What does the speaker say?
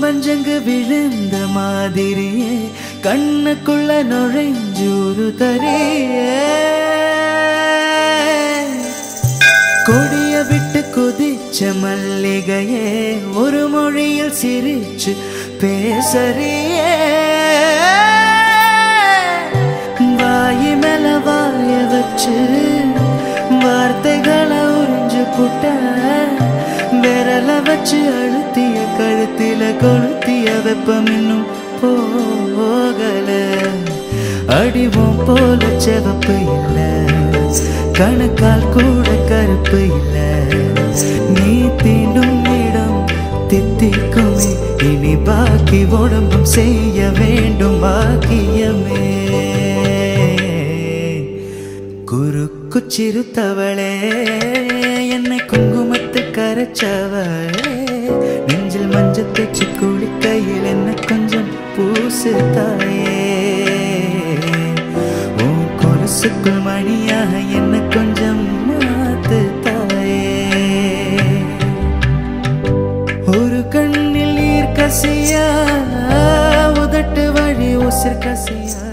பஞ்சங்கு விழுந்த மாதிரியே கண்ணுக்குள்ள நுழைஞ்சூரு தரியே கொடிய விட்டு கொதிச்ச மல்லிகையே ஒரு மொழியில் சிரிச்சு பேசறியே வாயி மேல வாய வச்சு வார்த்தைகளை உறிஞ்சு புட்ட விரல வச்சு அழுத்திய கழுத்தில கொளுத்திய வெப்பம் இன்னும் போகல அடிவோம் போல செவப்பு இல்ல கணக்கால் கூட கருப்பு இல்ல நீ தீண்டும் இடம் தித்திக்குமே இனி பாக்கி உடம்பும் செய்ய வேண்டும் பாக்கியமே குறுக்கு சிறுத்தவளே என்னை குங்குமத்து கரைச்சவளே நெஞ்சில் மஞ்சள் தேச்சு குளிக்கையில் என்ன கொஞ்சம் பூசு தாயே உன் கொலுசுக்குள் மணியாக என்ன கொஞ்சம் மாத்து தாயே ஒரு கண்ணில் நீர் கசியா உதட்டு வழி உசிர் கசியா